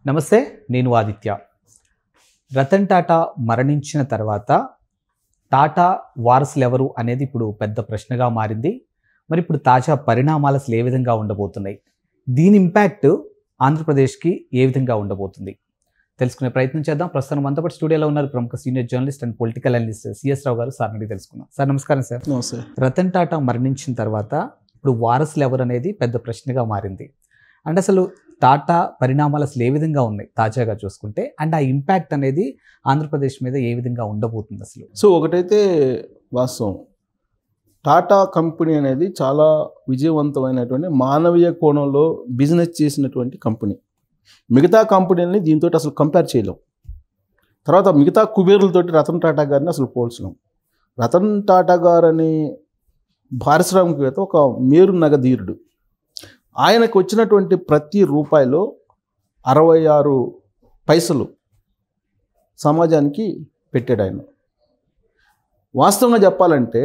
నమస్తే నేను ఆదిత్య రతన్ టాటా మరణించిన తర్వాత టాటా వారసులు ఎవరు అనేది ఇప్పుడు పెద్ద ప్రశ్నగా మారింది మరి ఇప్పుడు తాజా పరిణామాలు అసలు ఏ విధంగా ఉండబోతున్నాయి దీని ఇంపాక్ట్ ఆంధ్రప్రదేశ్కి ఏ విధంగా ఉండబోతుంది తెలుసుకునే ప్రయత్నం చేద్దాం ప్రస్తుతం మనతో పాటు స్టూడియోలో ఉన్నారు ప్రముఖ senior journalist and political analyst CS Rao గారు సార్ అడిగి తెలుసుకుందాం సార్ నమస్కారం సార్ నమస్తే రతన్ టాటా మరణించిన తర్వాత ఇప్పుడు వారసులు ఎవరు అనేది పెద్ద ప్రశ్నగా మారింది అంటే అసలు టాటా పరిణామాలు అసలు ఏ విధంగా ఉన్నాయి తాజాగా చూసుకుంటే అండ్ ఆ ఇంపాక్ట్ అనేది ఆంధ్రప్రదేశ్ మీద ఏ విధంగా ఉండబోతుంది అసలు సో ఒకటైతే వాస్తవం టాటా కంపెనీ అనేది చాలా విజయవంతమైనటువంటి మానవీయ కోణంలో బిజినెస్ చేసినటువంటి కంపెనీ మిగతా కంపెనీలని దీంతో అసలు కంపేర్ చేయలేం తర్వాత మిగతా కుబేరులతోటి రతన్ టాటా గారిని అసలు పోల్చలేం రతన్ టాటా గారు అనే పారిశ్రామికవేత్త ఒక మేరు నగధీరుడు ఆయనకు వచ్చినటువంటి ప్రతి రూపాయిలో అరవై ఆరు పైసలు సమాజానికి పెట్టాడు ఆయన వాస్తవంగా చెప్పాలంటే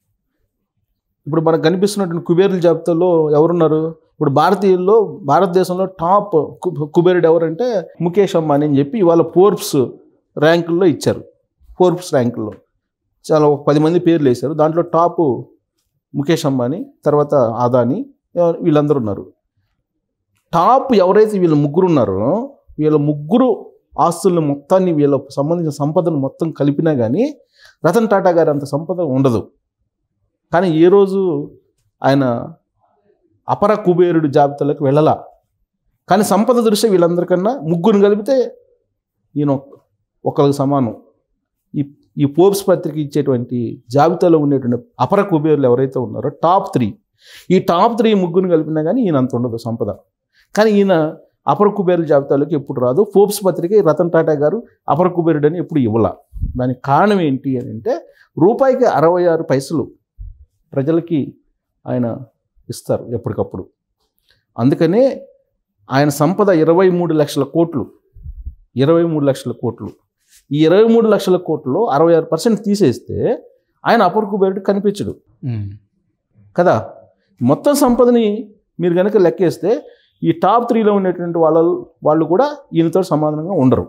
ఇప్పుడు మనకు కనిపిస్తున్నటువంటి కుబేరుల జాబితాలో ఎవరున్నారు ఇప్పుడు భారతీయుల్లో భారతదేశంలో టాప్ కు- కుబేరుడు ఎవరంటే ముఖేష్ అంబానీ అని చెప్పి ఇవాళ ఫోర్బ్స్ ర్యాంకుల్లో ఇచ్చారు ఫోర్బ్స్ ర్యాంకుల్లో చాలా ఒక పది మంది పేర్లు వేశారు దాంట్లో టాప్ ముఖేష్ అంబానీ తర్వాత ఆదాని ఎవ- వీళ్ళందరూ ఉన్నారు టాప్ ఎవరైతే వీళ్ళు ముగ్గురు ఉన్నారో వీళ్ళ ముగ్గురు ఆస్తులను మొత్తాన్ని వీళ్ళకు సంబంధించిన సంపదను మొత్తం కలిపినా కానీ రతన్ టాటా గారి అంత సంపద ఉండదు కానీ ఏ రోజు ఆయన అపర కుబేరుడు జాబితాలోకి వెళ్ళలా కానీ సంపద దృష్ట్యా వీళ్ళందరికన్నా ముగ్గురు కలిపితే ఈయన ఒక్- ఒకరికి సమానం ఈ ఈ పోప్స్ పత్రిక ఇచ్చేటువంటి జాబితాలో ఉండేటువంటి అపర కుబేరులు ఎవరైతే ఉన్నారో టాప్ త్రీ ఈ టాప్ త్రీ ముగ్గురు కలిపినా కానీ ఈయన అంత ఉండదు సంపద కానీ ఈయన అపర కుబేరుల జాబితాలోకి ఎప్పుడు రాదు ఫోర్బ్స్ పత్రిక ఈ రతన్ టాటా గారు అపర కుబేరుడు అని ఎప్పుడు ఇవ్వాల దానికి కారణం ఏంటి అని అంటే రూపాయికి అరవై ఆరు పైసలు ప్రజలకి ఆయన ఇస్తారు ఎప్పటికప్పుడు అందుకనే ఆయన సంపద ఇరవై మూడు లక్షల కోట్లు ఇరవై మూడు లక్షల కోట్లు ఈ ఇరవై మూడు లక్షల కోట్లలో అరవై ఆరు పర్సెంట్ తీసేస్తే ఆయన అపర కుబేరుడు కనిపించడు కదా మొత్తం సంపదని మీరు కనుక లెక్కేస్తే ఈ టాప్ త్రీలో ఉండేటువంటి వాళ్ళ వాళ్ళు కూడా ఈయనతో సమాధానంగా ఉండరు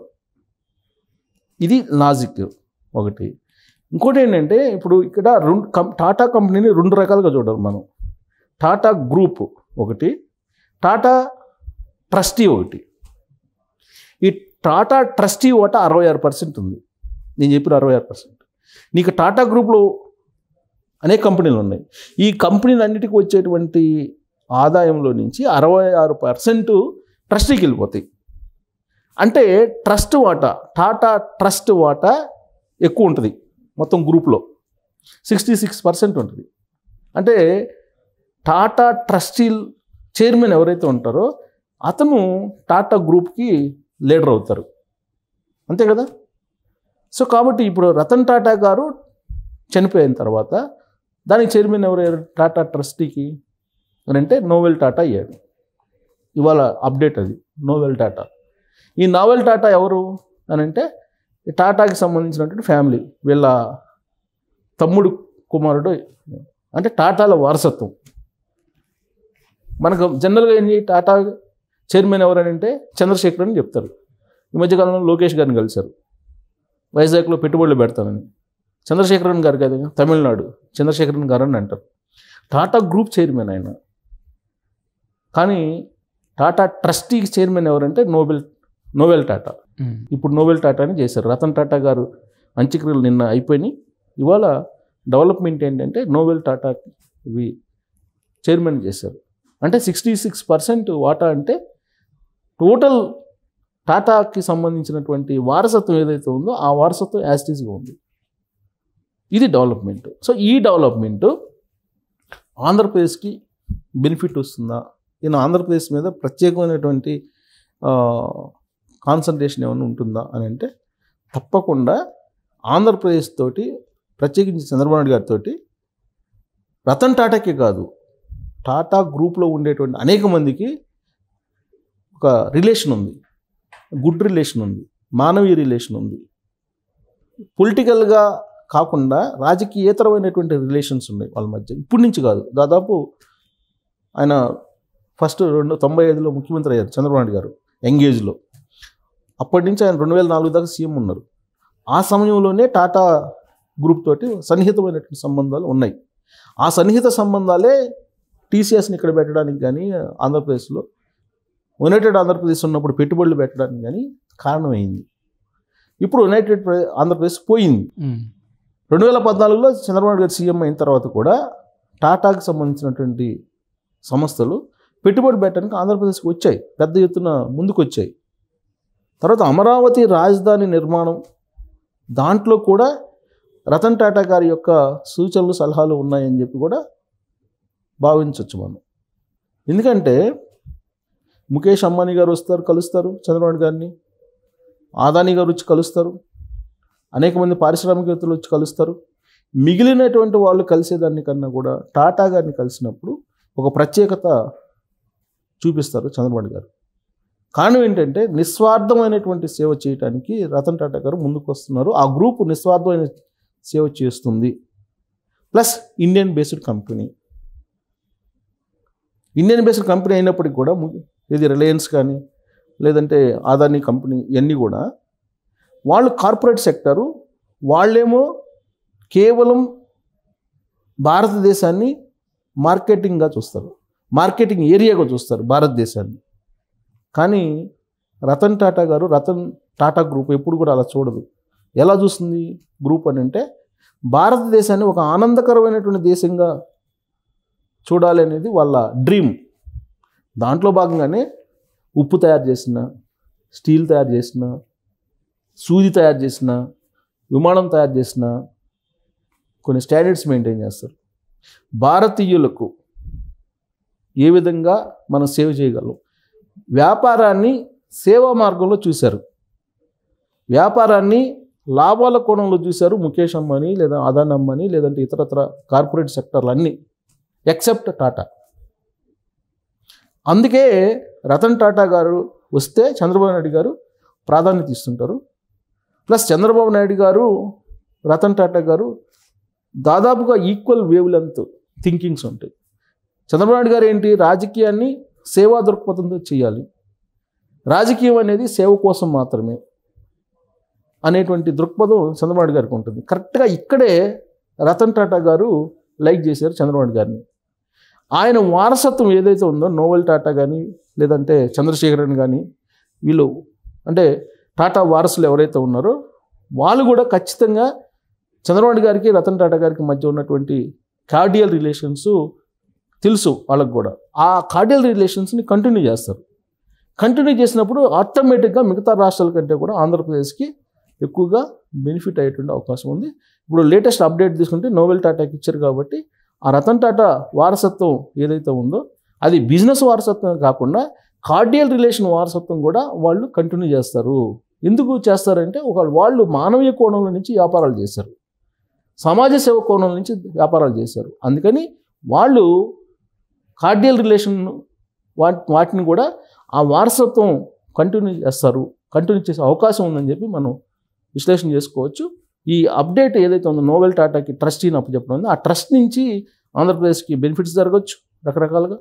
ఇది లాజిక్ ఒకటి ఇంకోటి ఏంటంటే ఇప్పుడు ఇక్కడ రెండు కం టాటా కంపెనీని రెండు రకాలుగా చూడాలి మనం టాటా గ్రూప్ ఒకటి టాటా ట్రస్టీ ఒకటి ఈ టాటా ట్రస్టీ ఓట అరవై ఆరు పర్సెంట్ ఉంది నేను చెప్పిన అరవై ఆరు పర్సెంట్ నీకు టాటా గ్రూప్లో అనేక కంపెనీలు ఉన్నాయి ఈ కంపెనీలన్నిటికీ వచ్చేటువంటి ఆదాయంలో నుంచి అరవై ఆరు పర్సెంట్ ట్రస్టీకి వెళ్ళిపోతాయి అంటే ట్రస్ట్ వాటా టాటా ట్రస్ట్ వాటా ఎక్కువ ఉంటుంది మొత్తం గ్రూప్లో సిక్స్టీ సిక్స్ పర్సెంట్ ఉంటుంది అంటే టాటా ట్రస్టీ చైర్మన్ ఎవరైతే ఉంటారో అతను టాటా గ్రూప్కి లీడర్ అవుతారు అంతే కదా సో కాబట్టి ఇప్పుడు రతన్ టాటా గారు చనిపోయిన తర్వాత దానికి చైర్మన్ ఎవరయ్యారు టాటా ట్రస్టీకి అని అంటే నోవెల్ టాటా అయ్యాడు ఇవాళ అప్డేట్ అది నోవెల్ టాటా ఈ నోవెల్ టాటా ఎవరు అని అంటే ఈ టాటాకి సంబంధించినటువంటి ఫ్యామిలీ వీళ్ళ తమ్ముడు కుమారుడు అంటే టాటాల వారసత్వం మనకు జనరల్గా ఏంటి టాటా చైర్మన్ ఎవరని అంటే చంద్రశేఖర్ అని చెప్తారు ఈ మధ్యకాలంలో లోకేష్ గారిని కలిశారు వైజాగ్లో పెట్టుబడులు పెడతానని చంద్రశేఖరన్ గారు కదా తమిళనాడు చంద్రశేఖరన్ గారు అని అంటారు టాటా గ్రూప్ చైర్మన్ ఆయన కానీ టాటా ట్రస్టీ చైర్మన్ ఎవరంటే నోబెల్ నోవెల్ టాటా ఇప్పుడు నోబెల్ టాటాని చేశారు రతన్ టాటా గారు అంత్యక్రియలు నిన్న అయిపోయినాయి ఇవాళ డెవలప్మెంట్ ఏంటంటే నోబెల్ టాటా ఇవి చైర్మన్ చేశారు అంటే సిక్స్టీ సిక్స్ పర్సెంట్ వాటా అంటే టోటల్ టాటాకి సంబంధించినటువంటి వారసత్వం ఏదైతే ఉందో ఆ వారసత్వం యాస్టీస్గా ఉంది ఇది డెవలప్మెంట్ సో ఈ డెవలప్మెంట్ ఆంధ్రప్రదేశ్కి బెనిఫిట్ వస్తుందా ఈయన ఆంధ్రప్రదేశ్ మీద ప్రత్యేకమైనటువంటి కాన్సన్ట్రేషన్ ఏమైనా ఉంటుందా అని అంటే తప్పకుండా ఆంధ్రప్రదేశ్ తోటి ప్రత్యేకించి చంద్రబాబు నాయుడు గారితో రతన్ టాటాకే కాదు టాటా గ్రూప్లో ఉండేటువంటి అనేక మందికి ఒక రిలేషన్ ఉంది గుడ్ రిలేషన్ ఉంది మానవీయ రిలేషన్ ఉంది పొలిటికల్గా కాకుండా రాజకీయేతరమైనటువంటి రిలేషన్స్ ఉన్నాయి వాళ్ళ మధ్య ఇప్పటి నుంచి కాదు దాదాపు ఆయన ఫస్ట్ రెండు తొంభై ఐదులో ముఖ్యమంత్రి అయ్యారు చంద్రబాబు నాయుడు గారు యంగేజ్లో అప్పటి నుంచి ఆయన రెండు వేల నాలుగు దాకా సీఎం ఉన్నారు ఆ సమయంలోనే టాటా గ్రూప్ తోటి సన్నిహితమైనటువంటి సంబంధాలు ఉన్నాయి ఆ సన్నిహిత సంబంధాలే టీసీఎస్ని ఇక్కడ పెట్టడానికి కానీ ఆంధ్రప్రదేశ్లో యునైటెడ్ ఆంధ్రప్రదేశ్ ఉన్నప్పుడు పెట్టుబడులు పెట్టడానికి కానీ కారణమైంది ఇప్పుడు యునైటెడ్ ప్ర- ఆంధ్రప్రదేశ్ పోయింది ఉమ్, రెండు వేల పద్నాలుగులో చంద్రబాబు గారు సీఎం అయిన తర్వాత కూడా టాటాకి సంబంధించినటువంటి సంస్థలు పెట్టుబడి పెట్టడానికి ఆంధ్రప్రదేశ్కి వచ్చాయి పెద్ద ఎత్తున ముందుకు వచ్చాయి తర్వాత అమరావతి రాజధాని నిర్మాణం దాంట్లో కూడా రతన్ టాటా గారి యొక్క సూచనలు సలహాలు ఉన్నాయని చెప్పి కూడా భావించవచ్చు మనం ఎందుకంటే ముఖేష్ అంబానీ గారు వస్తారు కలుస్తారు చంద్రబాబు గారిని ఆదాని గారు వచ్చి కలుస్తారు అనేక మంది పారిశ్రామికవేత్తలు వచ్చి కలుస్తారు మిగిలినటువంటి వాళ్ళు కలిసేదాన్ని కన్నా కూడా టాటా గారిని కలిసినప్పుడు ఒక ప్రత్యేకత చూపిస్తారు చంద్రబాబు గారు కారణం ఏంటంటే నిస్వార్థమైనటువంటి సేవ చేయడానికి రతన్ టాటా గారు ముందుకు వస్తున్నారు ఆ గ్రూప్ నిస్వార్థమైన సేవ చేస్తుంది plus Indian based company Indian based company అయినప్పటికీ కూడా ము- ఇది రిలయన్స్ కానీ లేదంటే ఆదాని కంపెనీ ఇవన్నీ కూడా వాళ్ళు కార్పొరేట్ సెక్టరు వాళ్ళేమో కేవలం భారతదేశాన్ని మార్కెటింగ్గా చూస్తారు మార్కెటింగ్ ఏరియాగా చూస్తారు భారతదేశాన్ని కానీ రతన్ టాటా గారు రతన్ టాటా గ్రూప్ ఎప్పుడు కూడా అలా చూడదు ఎలా చూస్తుంది గ్రూప్ అని అంటే భారతదేశాన్ని ఒక ఆనందకరమైనటువంటి దేశంగా చూడాలి అనేది వాళ్ళ డ్రీమ్ దాంట్లో భాగంగానే ఉప్పు తయారు చేసిన స్టీల్ తయారు చేసిన సూది తయారు చేసిన విమానం తయారు చేసిన కొన్ని స్టాండర్డ్స్ మెయింటైన్ చేస్తారు భారతీయులకు ఏ విధంగా మనం సేవ చేయగలం వ్యాపారాన్ని సేవా మార్గంలో చూశారు వ్యాపారాన్ని లాభాల కోణంలో చూశారు ముఖేష్ అంబానీ లేదా అదాన్ అంబానీ లేదంటే ఇతరత్ర కార్పొరేట్ సెక్టర్లు అన్నీ ఎక్సెప్ట్ టాటా అందుకే రతన్ టాటా గారు వస్తే చంద్రబాబు నాయుడు గారు ప్రాధాన్యత ఇస్తుంటారు ప్లస్ చంద్రబాబు నాయుడు గారు రతన్ టాటా గారు దాదాపుగా ఈక్వల్ వేవ్ లెంత్ థింకింగ్స్ ఉంటాయి చంద్రబాబు నాయుడు గారు ఏంటి రాజకీయాన్ని సేవా దృక్పథంతో చేయాలి రాజకీయం అనేది సేవ కోసం మాత్రమే అనేటువంటి దృక్పథం చంద్రబాబు నాయుడు గారికి ఉంటుంది కరెక్ట్గా ఇక్కడే రతన్ టాటా గారు లైక్ చేశారు చంద్రబాబు నాయుడు గారిని ఆయన వారసత్వం ఏదైతే ఉందో నోవెల్ టాటా కానీ లేదంటే చంద్రశేఖరన్ కానీ వీళ్ళు అంటే టాటా వారసులు ఎవరైతే ఉన్నారో వాళ్ళు కూడా ఖచ్చితంగా చంద్రబాబు నాయుడు గారికి రతన్ టాటా గారికి మధ్య ఉన్నటువంటి కార్డియల్ రిలేషన్స్ తెలుసు వాళ్ళకు కూడా ఆ కార్డియల్ రిలేషన్స్ని కంటిన్యూ చేస్తారు కంటిన్యూ చేసినప్పుడు ఆటోమేటిక్గా మిగతా రాష్ట్రాల కంటే కూడా ఆంధ్రప్రదేశ్కి ఎక్కువగా బెనిఫిట్ అయ్యేటువంటి అవకాశం ఉంది ఇప్పుడు లేటెస్ట్ అప్డేట్ తీసుకుంటే నోవెల్ టాటాకి ఇచ్చారు కాబట్టి ఆ రతన్ టాటా వారసత్వం ఏదైతే ఉందో అది బిజినెస్ వారసత్వం కాకుండా కార్డియల్ రిలేషన్ వారసత్వం కూడా వాళ్ళు కంటిన్యూ చేస్తారు ఎందుకు చేస్తారంటే ఒక వాళ్ళు మానవీయ కోణంలో నుంచి వ్యాపారాలు చేశారు సమాజ సేవ కోణం నుంచి వ్యాపారాలు చేశారు అందుకని వాళ్ళు కార్డియల్ రిలేషన్ వాటి వాటిని కూడా ఆ వారసత్వం కంటిన్యూ చేస్తారు కంటిన్యూ చేసే అవకాశం ఉందని చెప్పి మనం విశ్లేషణ చేసుకోవచ్చు ఈ అప్డేట్ ఏదైతే ఉందో నోవెల్ టాటాకి ట్రస్టీని అప్పచెప్పడం ఉందో ఆ ట్రస్ట్ నుంచి ఆంధ్రప్రదేశ్కి బెనిఫిట్స్ జరగవచ్చు రకరకాలుగా